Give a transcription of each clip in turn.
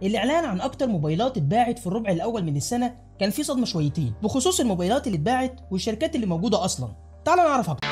الاعلان عن اكتر موبايلات اتباعت في الربع الاول من السنه كان فيه صدمه شويتين بخصوص الموبايلات اللي اتباعت والشركات اللي موجوده اصلا تعال نعرف اكتر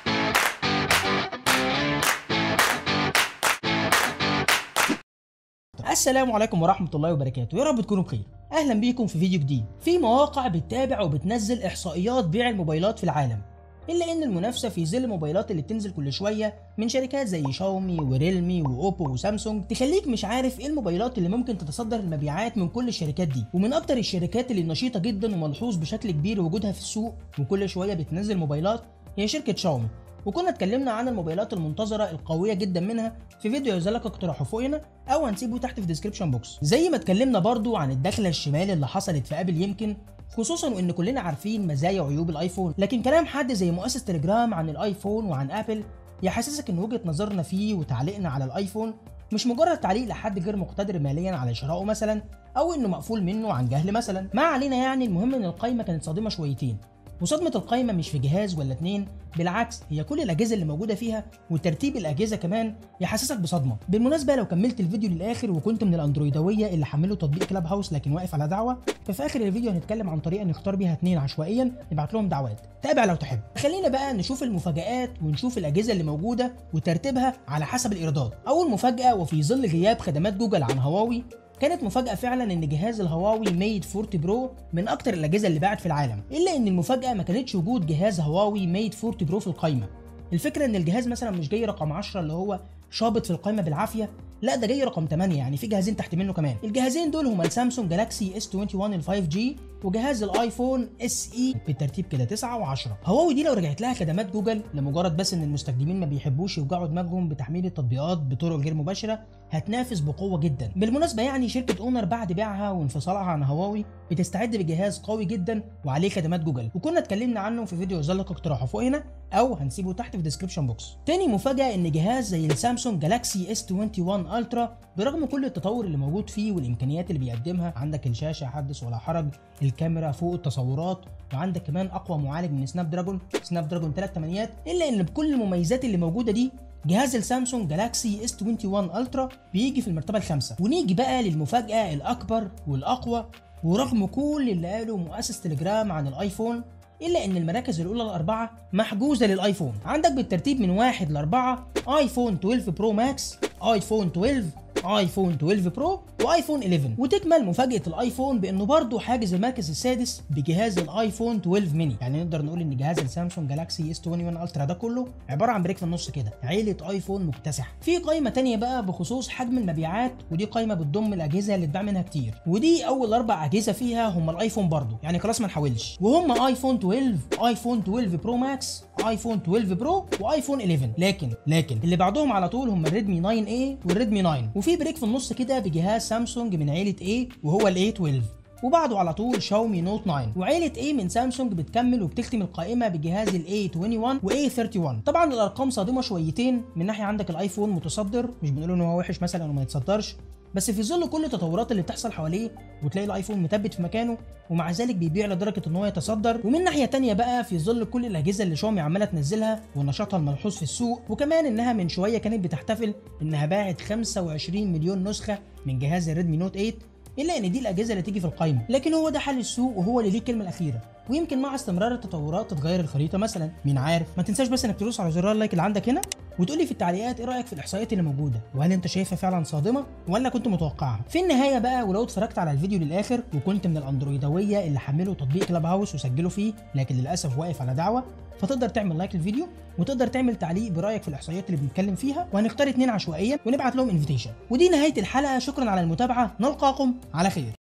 السلام عليكم ورحمة الله وبركاته يا رب تكونوا بخير أهلا بيكم في فيديو جديد في مواقع بتتابع وبتنزل إحصائيات بيع الموبايلات في العالم إلا إن المنافسة في ظل الموبايلات اللي بتنزل كل شوية من شركات زي شاومي وريلمي وأوبو وسامسونج تخليك مش عارف إيه الموبايلات اللي ممكن تتصدر المبيعات من كل الشركات دي ومن أكتر الشركات اللي نشيطة جدا وملحوظ بشكل كبير وجودها في السوق وكل شوية بتنزل موبايلات هي شركة شاومي وكنا اتكلمنا عن الموبايلات المنتظرة القوية جدا منها في فيديو يزالك اقتراحه فوق هنا او هنسيبه تحت في ديسكريبشن بوكس زي ما اتكلمنا برضو عن الدخلة الشمال اللي حصلت في ابل يمكن خصوصا وان كلنا عارفين مزايا وعيوب الايفون لكن كلام حد زي مؤسس تليجرام عن الايفون وعن ابل يحسسك ان وجهة نظرنا فيه وتعليقنا على الايفون مش مجرد تعليق لحد غير مقتدر ماليا على شرائه مثلا او انه مقفول منه عن جهل مثلا ما علينا يعني المهم ان القايمه كانت صادمه شويتين وصدمة القايمة مش في جهاز ولا اتنين بالعكس هي كل الأجهزة اللي موجودة فيها وترتيب الأجهزة كمان يحسسك بصدمة بالمناسبة لو كملت الفيديو للآخر وكنت من الأندرويدوية اللي حملوا تطبيق كلاب هاوس لكن واقف على دعوة ففي آخر الفيديو هنتكلم عن طريقة نختار بيها اتنين عشوائيا نبعت لهم دعوات تابع لو تحب خلينا بقى نشوف المفاجآت ونشوف الأجهزة اللي موجودة وترتيبها على حسب الإيرادات أول مفاجأة وفي ظل غياب خدمات جوجل عن هواوي كانت مفاجأة فعلا ان جهاز الهواوي ميد 40 برو من اكتر الاجهزة اللي باعت في العالم الا ان المفاجأة ما كانتش وجود جهاز هواوي ميد 40 برو في القايمة الفكرة ان الجهاز مثلا مش جاي رقم 10 اللي هو شابط في القائمة بالعافية لا ده جاي رقم 8 يعني في جهازين تحت منه كمان الجهازين دول هما السامسونج جالاكسي اس 21 ال 5 جي وجهاز الايفون اس اي بالترتيب كده 9 و10 هواوي دي لو رجعت لها خدمات جوجل لمجرد بس ان المستخدمين ما بيحبوش يوجعوا دماغهم بتحميل التطبيقات بطرق غير مباشره هتنافس بقوه جدا بالمناسبه يعني شركه اونر بعد بيعها وانفصالها عن هواوي بتستعد بجهاز قوي جدا وعليه خدمات جوجل وكنا اتكلمنا عنه في فيديو يظلك اقتراحه فوق هنا او هنسيبه تحت في ديسكربشن بوكس تاني مفاجاه ان جهاز زي السامسونج جالاكسي اس 21 الترا برغم كل التطور اللي موجود فيه والامكانيات اللي بيقدمها عندك الشاشه حدث ولا حرج الكاميرا فوق التصورات وعندك كمان اقوى معالج من سناب دراجون سناب دراجون 3 8 الا ان بكل المميزات اللي موجوده دي جهاز السامسونج جالاكسي اس 21 الترا بيجي في المرتبه الخامسه ونيجي بقى للمفاجاه الاكبر والاقوى ورغم كل اللي قاله مؤسس تليجرام عن الايفون الا ان المراكز الاولى الاربعه محجوزه للايفون عندك بالترتيب من واحد لاربعه ايفون 12 برو ماكس ايفون 12 ايفون 12 برو وايفون 11 وتكمل مفاجاه الايفون بانه برضه حاجز المركز السادس بجهاز الايفون 12 ميني يعني نقدر نقول ان جهاز السامسونج جالاكسي اس 21 الترا ده كله عباره عن بريك في النص كده عيله ايفون مكتسح في قائمه تانية بقى بخصوص حجم المبيعات ودي قائمه بتضم الاجهزه اللي اتباع منها كتير ودي اول اربع اجهزه فيها هم الايفون برضه يعني خلاص ما نحاولش وهم ايفون 12 ايفون 12 برو ماكس ايفون 12 برو وايفون 11 لكن لكن اللي بعدهم على طول هم الريدمي 9 a والريدمي 9 وفي بريك في النص كده بجهاز سامسونج من عيله A وهو ال A12 وبعده على طول شاومي نوت 9 وعيله A من سامسونج بتكمل وبتختم القائمه بجهاز ال A21 و A31 طبعا الارقام صادمه شويتين من ناحيه عندك الايفون متصدر مش بنقول ان هو وحش مثلا وما يتصدرش بس في ظل كل التطورات اللي بتحصل حواليه وتلاقي الايفون مثبت في مكانه ومع ذلك بيبيع لدرجه ان هو يتصدر ومن ناحيه تانية بقى في ظل كل الاجهزه اللي شاومي عماله تنزلها ونشاطها الملحوظ في السوق وكمان انها من شويه كانت بتحتفل انها باعت 25 مليون نسخه من جهاز الريدمي نوت 8 الا ان دي الاجهزه اللي تيجي في القايمه لكن هو ده حل السوق وهو اللي ليه الكلمه الاخيره ويمكن مع استمرار التطورات تتغير الخريطه مثلا مين عارف ما تنساش بس انك تدوس على زرار اللايك اللي عندك هنا وتقول لي في التعليقات ايه رايك في الاحصائيات اللي موجوده وهل انت شايفها فعلا صادمه ولا كنت متوقعها في النهايه بقى ولو اتفرجت على الفيديو للاخر وكنت من الاندرويدويه اللي حملوا تطبيق كلاب هاوس وسجلوا فيه لكن للاسف واقف على دعوه فتقدر تعمل لايك للفيديو وتقدر تعمل تعليق برايك في الاحصائيات اللي بنتكلم فيها وهنختار اتنين عشوائيا ونبعت لهم انفيتيشن ودي نهايه الحلقه شكرا على المتابعه نلقاكم على خير